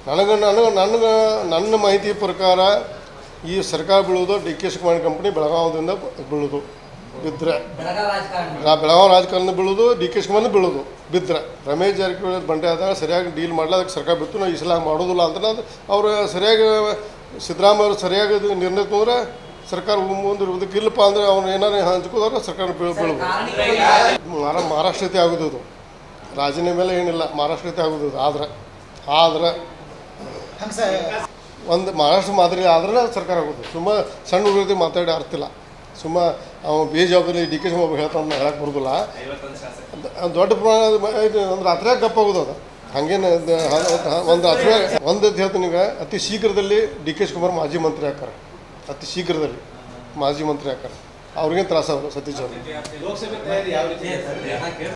ನನಗೆ ನನಗೆ ನನಗೆ ನನ್ನ ಮಾಹಿತಿ ಪ್ರಕಾರ ಈ ಸರ್ಕಾರ ಬೀಳೋದು ಡಿ ಕೆ ಶಿವಕುಮಾರ್ ಕಂಪ್ನಿ ಬೆಳಗಾವದಿಂದ ಬೀಳೋದು ಬಿದ್ದರೆ ಬೆಳಗಾವಿ ರಾಜಕಾರಣ ನಾ ಬೆಳಗಾವಿ ರಾಜಕಾರಣ ಬೀಳೋದು ಡಿ ಕೆ ಶಿವಕುಮಾರ್ ಬೀಳೋದು ಬಿದ್ದರೆ ರಮೇಶ್ ಜಾರಕಿಹೊಳಿ ಬಂಡೆ ಆದಾಗ ಸರಿಯಾಗಿ ಡೀಲ್ ಮಾಡಲ್ಲ ಅದಕ್ಕೆ ಸರ್ಕಾರ ಬಿತ್ತು ನಾವು ಈ ಸಲ ಮಾಡೋದಿಲ್ಲ ಅಂತ ಅವ್ರು ಸರಿಯಾಗಿ ಸಿದ್ದರಾಮಯ್ಯ ಅವರು ಸರಿಯಾಗಿ ಇದು ನಿರ್ಣಯ ತೊಂದರೆ ಸರ್ಕಾರ ಮುಂದೆ ಇದಕ್ಕೆ ಇಲ್ಲಪ್ಪ ಅಂದ್ರೆ ಅವ್ನು ಏನಾರು ಹಂಚ್ಕೋದ್ರೆ ಸರ್ಕಾರ ಬೀಳ್ ಬೀಳ್ಬೋದು ಮಹಾರಾ ಮಹಾರಾಷ್ಟ್ರತೆ ಆಗೋದು ಇದು ರಾಜೀನಾಮೆ ಮೇಲೆ ಏನಿಲ್ಲ ಮಹಾರಾಷ್ಟ್ರತೆ ಆಗೋದು ಇದು ಆದ್ರೆ ಆದ್ರೆ ಒಂದು ಮಹಾರಾಷ್ಟ್ರ ಮಾದರಿ ಆದ್ರೆ ಸರ್ಕಾರ ಆಗೋದು ಸುಮ್ಮ ಸಣ್ಣ ಹುಡುಗರಿಗೆ ಮಾತಾಡಿ ಅರ್ಥ ಇಲ್ಲ ಸುಮ್ಮ ಅವ ಬೇಜವಾಬ್ದಾರಿ ಡಿ ಕೆ ಶಿವಕುಮಾರ್ ಹೇಳ್ತಾನೆ ಹೇಳಕ್ಕೆ ಬರೋದಿಲ್ಲ ಅದ್ ದೊಡ್ಡ ಪ್ರಮಾಣದ ಮ- ಇದು ಒಂದು ರಾತ್ರಿ ಗಪ್ಪ ಆಗೋದು ಅದು ಹಂಗೇನು ಒಂದು ರಾತ್ರಿ ಒಂದು ಹೇಳ್ತೀನಿ ಈಗ ಅತಿ ಶೀಘ್ರದಲ್ಲಿ ಡಿ ಕೆ ಶಿವಕುಮಾರ್ ಮಾಜಿ ಮಂತ್ರಿ ಹಾಕಾರ ಅತಿ ಶೀಘ್ರದಲ್ಲಿ ಮಾಜಿ ಮಂತ್ರಿ ಹಾಕಾರ ಅವ್ರಿಗೇನು ತ್ರಾಸ ಅವರು ಸತೀಶ್ ಅವರು ಲೋಕಸಭೆ ತಯಾರಿ ಯಾವ ರೀತಿ ಇದೆ ಸರ್?